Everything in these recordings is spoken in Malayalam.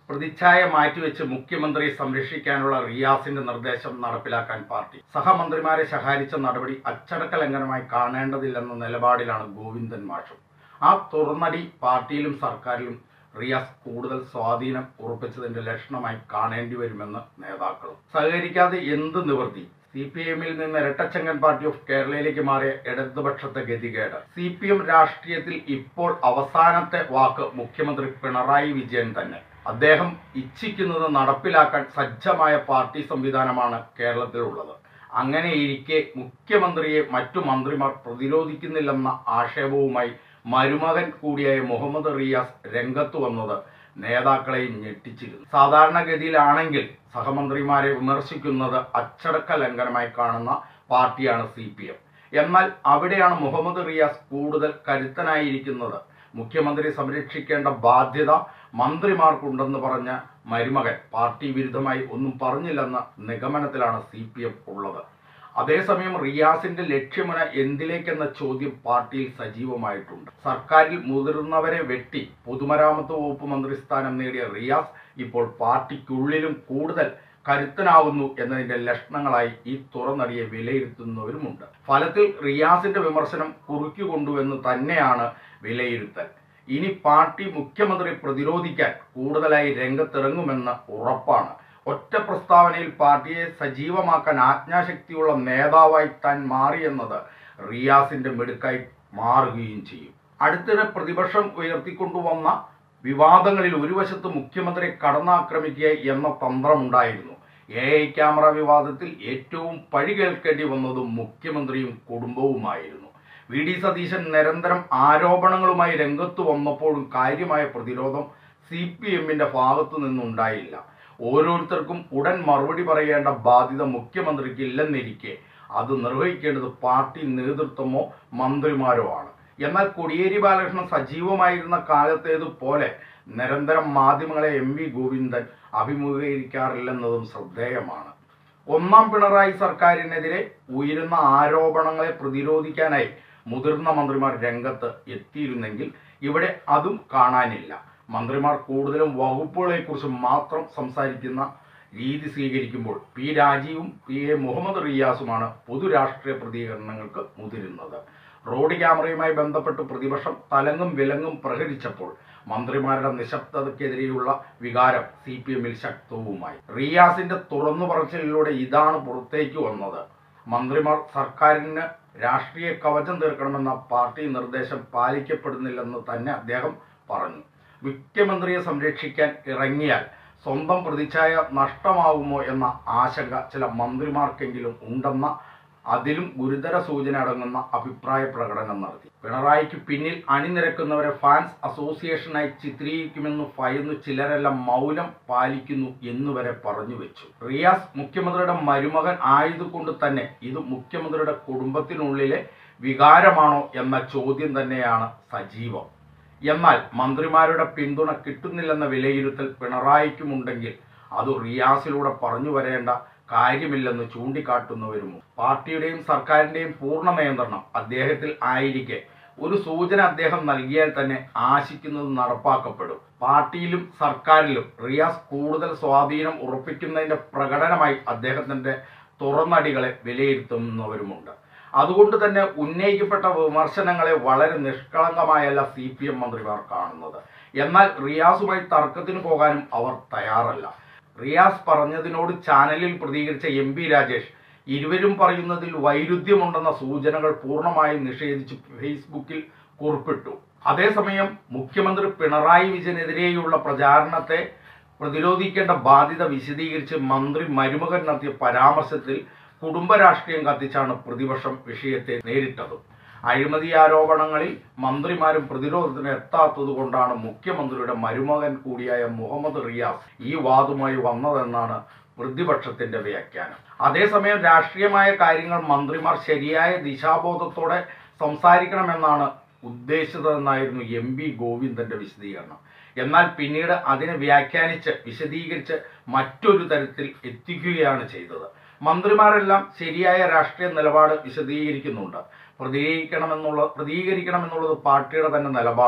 പ്രതിച്ഛായ മാറ്റിവെച്ച് മുഖ്യമന്ത്രിയെ സംരക്ഷിക്കാനുള്ള റിയാസിന്റെ നിർദ്ദേശം നടപ്പിലാക്കാൻ പാർട്ടി സഹമന്ത്രിമാരെ ശകാരിച്ച നടപടി അച്ചടക്ക ലംഘനമായി കാണേണ്ടതില്ലെന്ന നിലപാടിലാണ് ഗോവിന്ദൻ മാഷും ആ തുറന്നടി പാർട്ടിയിലും സർക്കാരിലും റിയാസ് കൂടുതൽ സ്വാധീനം ഉറപ്പിച്ചതിന്റെ ലക്ഷണമായി കാണേണ്ടി വരുമെന്ന് നേതാക്കളും സഹകരിക്കാതെ എന്ത് നിവൃത്തി സി പി എമ്മിൽ നിന്ന് ഇരട്ടച്ചങ്കൻ പാർട്ടി ഓഫ് കേരളയിലേക്ക് മാറിയ ഇടതുപക്ഷത്തെ ഗതികേട് സി പി എം രാഷ്ട്രീയത്തിൽ ഇപ്പോൾ അവസാനത്തെ വാക്ക് മുഖ്യമന്ത്രി പിണറായി വിജയൻ തന്നെ അദ്ദേഹം ഇച്ഛിക്കുന്നത് നടപ്പിലാക്കാൻ സജ്ജമായ പാർട്ടി സംവിധാനമാണ് കേരളത്തിലുള്ളത് അങ്ങനെയിരിക്കെ മുഖ്യമന്ത്രിയെ മറ്റു മന്ത്രിമാർ പ്രതിരോധിക്കുന്നില്ലെന്ന ആക്ഷേപവുമായി മരുമകൻ കൂടിയായ മുഹമ്മദ് റിയാസ് രംഗത്ത് വന്നത് നേതാക്കളെയും ഞെട്ടിച്ചിരുന്നു സാധാരണഗതിയിലാണെങ്കിൽ സഹമന്ത്രിമാരെ വിമർശിക്കുന്നത് അച്ചടക്ക ലംഘനമായി കാണുന്ന പാർട്ടിയാണ് സി പി എം എന്നാൽ അവിടെയാണ് മുഹമ്മദ് റിയാസ് കൂടുതൽ കരുത്തനായിരിക്കുന്നത് മുഖ്യമന്ത്രി സംരക്ഷിക്കേണ്ട ബാധ്യത മന്ത്രിമാർക്കുണ്ടെന്ന് പറഞ്ഞ മരുമകൻ പാർട്ടി വിരുദ്ധമായി ഒന്നും പറഞ്ഞില്ലെന്ന നിഗമനത്തിലാണ് സി പി എം ഉള്ളത് അതേസമയം റിയാസിന്റെ ലക്ഷ്യമുന എന്തിലേക്കെന്ന ചോദ്യം പാർട്ടിയിൽ സജീവമായിട്ടുണ്ട് സർക്കാരിൽ മുതിർന്നവരെ വെട്ടി പൊതുമരാമത്ത് വകുപ്പ് മന്ത്രിസ്ഥാനം നേടിയ റിയാസ് ഇപ്പോൾ പാർട്ടിക്കുള്ളിലും കൂടുതൽ കരുത്തനാവുന്നു എന്നതിന്റെ ലക്ഷണങ്ങളായി ഈ തുറന്നടിയെ വിലയിരുത്തുന്നവരുമുണ്ട് ഫലത്തിൽ റിയാസിന്റെ വിമർശനം കുറിക്കുകൊണ്ടുവെന്ന് തന്നെയാണ് വിലയിരുത്തൽ ഇനി പാർട്ടി മുഖ്യമന്ത്രി പ്രതിരോധിക്കാൻ കൂടുതലായി രംഗത്തിറങ്ങുമെന്ന് ഉറപ്പാണ് ഒറ്റ പ്രസ്താവനയിൽ പാർട്ടിയെ സജീവമാക്കാൻ ആജ്ഞാശക്തിയുള്ള നേതാവായി താൻ മാറിയെന്നത് റിയാസിന്റെ മിടുക്കായി മാറുകയും ചെയ്യും അടുത്തിടെ പ്രതിപക്ഷം ഉയർത്തിക്കൊണ്ടുവന്ന വിവാദങ്ങളിൽ ഒരു വശത്ത് മുഖ്യമന്ത്രിയെ കടന്നാക്രമിക്കുക എന്ന തന്ത്രമുണ്ടായിരുന്നു എ ഐ ക്യാമറ വിവാദത്തിൽ ഏറ്റവും പഴി കേൾക്കേണ്ടി വന്നതും മുഖ്യമന്ത്രിയും കുടുംബവുമായിരുന്നു വി ഡി സതീശൻ നിരന്തരം ആരോപണങ്ങളുമായി രംഗത്ത് വന്നപ്പോഴും കാര്യമായ പ്രതിരോധം സി പി എമ്മിന്റെ ഭാഗത്തു നിന്നുണ്ടായില്ല ഓരോരുത്തർക്കും ഉടൻ മറുപടി പറയേണ്ട ബാധ്യത മുഖ്യമന്ത്രിക്ക് ഇല്ലെന്നിരിക്കെ അത് നിർവഹിക്കേണ്ടത് പാർട്ടി നേതൃത്വമോ മന്ത്രിമാരോ ആണ് എന്നാൽ കോടിയേരി ബാലകൃഷ്ണൻ സജീവമായിരുന്ന കാലത്തേതുപോലെ നിരന്തരം മാധ്യമങ്ങളെ എം വി ഗോവിന്ദൻ അഭിമുഖീകരിക്കാറില്ലെന്നതും ശ്രദ്ധേയമാണ് ഒന്നാം പിണറായി സർക്കാരിനെതിരെ ഉയരുന്ന ആരോപണങ്ങളെ പ്രതിരോധിക്കാനായി മുതിർന്ന മന്ത്രിമാർ രംഗത്ത് എത്തിയിരുന്നെങ്കിൽ ഇവിടെ അതും കാണാനില്ല മന്ത്രിമാർ കൂടുതലും വകുപ്പുകളെക്കുറിച്ച് മാത്രം സംസാരിക്കുന്ന രീതി സ്വീകരിക്കുമ്പോൾ പി രാജീവും പി എ മുഹമ്മദ് റിയാസുമാണ് പൊതുരാഷ്ട്രീയ പ്രതികരണങ്ങൾക്ക് മുതിരുന്നത് റോഡ് ക്യാമറയുമായി ബന്ധപ്പെട്ട് പ്രതിപക്ഷം തലങ്ങും വിലങ്ങും പ്രഹരിച്ചപ്പോൾ മന്ത്രിമാരുടെ നിശബ്ദതയ്ക്കെതിരെയുള്ള വികാരം സി പി എമ്മിൽ ശക്തവുമായി റിയാസിന്റെ തുറന്നു പറച്ചിലിലൂടെ ഇതാണ് പുറത്തേക്ക് വന്നത് മന്ത്രിമാർ സർക്കാരിന് രാഷ്ട്രീയ കവചം തീർക്കണമെന്ന പാർട്ടി നിർദ്ദേശം പാലിക്കപ്പെടുന്നില്ലെന്ന് തന്നെ അദ്ദേഹം പറഞ്ഞു മുഖ്യമന്ത്രിയെ സംരക്ഷിക്കാൻ ഇറങ്ങിയാൽ സ്വന്തം പ്രതിച്ഛായ നഷ്ടമാകുമോ എന്ന ആശങ്ക ചില മന്ത്രിമാർക്കെങ്കിലും ഉണ്ടെന്ന അതിലും ഗുരുതര സൂചന അടങ്ങുന്ന അഭിപ്രായ പ്രകടനം നടത്തി പിണറായിക്ക് പിന്നിൽ അണിനിരക്കുന്നവരെ ഫാൻസ് അസോസിയേഷനായി ചിത്രീകരിക്കുമെന്ന് ഭയന്ന് ചിലരെല്ലാം മൗനം പാലിക്കുന്നു എന്നുവരെ പറഞ്ഞു വെച്ചു റിയാസ് മുഖ്യമന്ത്രിയുടെ മരുമകൻ ആയതുകൊണ്ട് തന്നെ ഇത് മുഖ്യമന്ത്രിയുടെ കുടുംബത്തിനുള്ളിലെ വികാരമാണോ എന്ന ചോദ്യം തന്നെയാണ് സജീവം എന്നാൽ മന്ത്രിമാരുടെ പിന്തുണ കിട്ടുന്നില്ലെന്ന വിലയിരുത്തൽ പിണറായിക്കുമുണ്ടെങ്കിൽ അത് റിയാസിലൂടെ പറഞ്ഞു വരേണ്ട കാര്യമില്ലെന്ന് ചൂണ്ടിക്കാട്ടുന്നവരുമോ പാർട്ടിയുടെയും സർക്കാരിന്റെയും പൂർണ്ണ നിയന്ത്രണം അദ്ദേഹത്തിൽ ആയിരിക്കെ ഒരു സൂചന അദ്ദേഹം നൽകിയാൽ തന്നെ ആശിക്കുന്നത് നടപ്പാക്കപ്പെടും പാർട്ടിയിലും സർക്കാരിലും റിയാസ് കൂടുതൽ സ്വാധീനം ഉറപ്പിക്കുന്നതിന്റെ പ്രകടനമായി അദ്ദേഹത്തിന്റെ തുറന്നടികളെ വിലയിരുത്തുന്നവരുമുണ്ട് അതുകൊണ്ട് തന്നെ ഉന്നയിക്കപ്പെട്ട വിമർശനങ്ങളെ വളരെ നിഷ്കളങ്കമായല്ല സി പി എം മന്ത്രിമാർ കാണുന്നത് എന്നാൽ റിയാസുമായി തർക്കത്തിന് പോകാനും അവർ തയ്യാറല്ല റിയാസ് പറഞ്ഞതിനോട് ചാനലിൽ പ്രതികരിച്ച എം പി രാജേഷ് ഇരുവരും പറയുന്നതിൽ വൈരുദ്ധ്യമുണ്ടെന്ന സൂചനകൾ പൂർണ്ണമായും നിഷേധിച്ച് ഫേസ്ബുക്കിൽ കുറിപ്പിട്ടു അതേസമയം മുഖ്യമന്ത്രി പിണറായി വിജയനെതിരെയുള്ള പ്രചാരണത്തെ പ്രതിരോധിക്കേണ്ട ബാധ്യത വിശദീകരിച്ച് മന്ത്രി മരുമകൻ നടത്തിയ പരാമർശത്തിൽ കുടുംബ രാഷ്ട്രീയം കത്തിച്ചാണ് പ്രതിപക്ഷം വിഷയത്തെ നേരിട്ടത് അഴിമതി ആരോപണങ്ങളിൽ മന്ത്രിമാരും പ്രതിരോധത്തിന് എത്താത്തത് കൊണ്ടാണ് മുഖ്യമന്ത്രിയുടെ മരുമകൻ കൂടിയായ മുഹമ്മദ് റിയാസ് ഈ വാദുമായി വന്നതെന്നാണ് പ്രതിപക്ഷത്തിന്റെ വ്യാഖ്യാനം അതേസമയം രാഷ്ട്രീയമായ കാര്യങ്ങൾ മന്ത്രിമാർ ശരിയായ ദിശാബോധത്തോടെ സംസാരിക്കണമെന്നാണ് ഉദ്ദേശിച്ചതെന്നായിരുന്നു എം പി ഗോവിന്ദന്റെ വിശദീകരണം എന്നാൽ പിന്നീട് അതിനെ വ്യാഖ്യാനിച്ച് വിശദീകരിച്ച് മറ്റൊരു തരത്തിൽ എത്തിക്കുകയാണ് ചെയ്തത് മന്ത്രിമാരെല്ലാം ശരിയായ രാഷ്ട്രീയ നിലപാട് വിശദീകരിക്കുന്നുണ്ട് പ്രതികരിക്കണമെന്നുള്ള പ്രതികരിക്കണമെന്നുള്ളത് പാർട്ടിയുടെ തന്നെ നിലപാടാണ്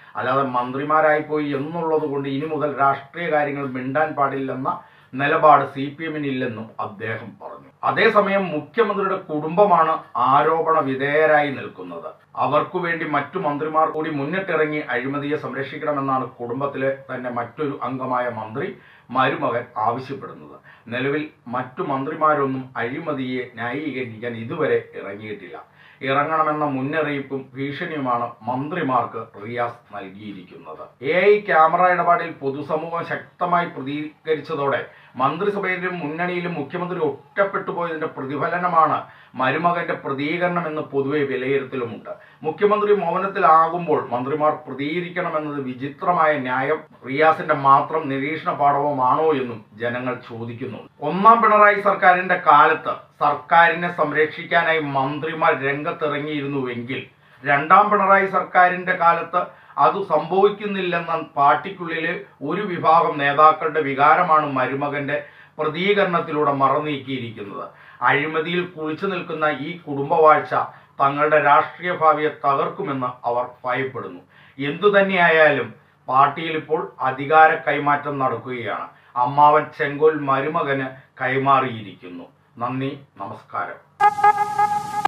അല്ലാതെ മന്ത്രിമാരായി പോയി എന്നുള്ളത് കൊണ്ട് ഇനി മുതൽ രാഷ്ട്രീയ കാര്യങ്ങൾ മിണ്ടാൻ പാടില്ലെന്ന നിലപാട് സി പി എമ്മിനില്ലെന്നും അദ്ദേഹം പറഞ്ഞു അതേസമയം മുഖ്യമന്ത്രിയുടെ കുടുംബമാണ് ആരോപണ വിധേയരായി നിൽക്കുന്നത് അവർക്കു വേണ്ടി മറ്റു മന്ത്രിമാർ കൂടി മുന്നിട്ടിറങ്ങി അഴിമതിയെ സംരക്ഷിക്കണമെന്നാണ് കുടുംബത്തിലെ തന്നെ മറ്റൊരു അംഗമായ മന്ത്രി മരുമകൻ ആവശ്യപ്പെടുന്നത് നിലവിൽ മറ്റു മന്ത്രിമാരൊന്നും അഴിമതിയെ ന്യായീകരിക്കാൻ ഇതുവരെ ഇറങ്ങിയിട്ടില്ല ഇറങ്ങണമെന്ന മുന്നറിയിപ്പും ഭീഷണിയുമാണ് മന്ത്രിമാർക്ക് റിയാസ് നൽകിയിരിക്കുന്നത് എ ഐ ക്യാമറ ഇടപാടിൽ പൊതുസമൂഹം ശക്തമായി പ്രതികരിച്ചതോടെ മന്ത്രിസഭയിലും മുന്നണിയിലും മുഖ്യമന്ത്രി ഒറ്റപ്പെട്ടു പോയതിന്റെ പ്രതിഫലനമാണ് മരുമകന്റെ പ്രതികരണം എന്ന് പൊതുവെ വിലയിരുത്തലുമുണ്ട് മുഖ്യമന്ത്രി മൗനത്തിലാകുമ്പോൾ മന്ത്രിമാർ പ്രതികരിക്കണമെന്നത് വിചിത്രമായ ന്യായം റിയാസിന്റെ മാത്രം നിരീക്ഷണ പാഠവുമാണോ എന്നും ജനങ്ങൾ ചോദിക്കുന്നുണ്ട് ഒന്നാം പിണറായി സർക്കാരിന്റെ കാലത്ത് സർക്കാരിനെ സംരക്ഷിക്കാനായി മന്ത്രിമാർ രംഗത്തിറങ്ങിയിരുന്നുവെങ്കിൽ രണ്ടാം പിണറായി സർക്കാരിന്റെ കാലത്ത് അത് സംഭവിക്കുന്നില്ലെന്ന പാർട്ടിക്കുള്ളിലെ ഒരു വിഭാഗം നേതാക്കളുടെ വികാരമാണ് മരുമകന്റെ പ്രതികരണത്തിലൂടെ മറനീക്കിയിരിക്കുന്നത് അഴിമതിയിൽ കുളിച്ചു നിൽക്കുന്ന ഈ കുടുംബവാഴ്ച തങ്ങളുടെ രാഷ്ട്രീയ ഭാവിയെ തകർക്കുമെന്ന് അവർ ഭയപ്പെടുന്നു എന്തു തന്നെയായാലും പാർട്ടിയിൽ ഇപ്പോൾ അധികാര കൈമാറ്റം നടക്കുകയാണ് അമ്മാവൻ ചെങ്കോൽ മരുമകന് കൈമാറിയിരിക്കുന്നു നന്ദി നമസ്കാരം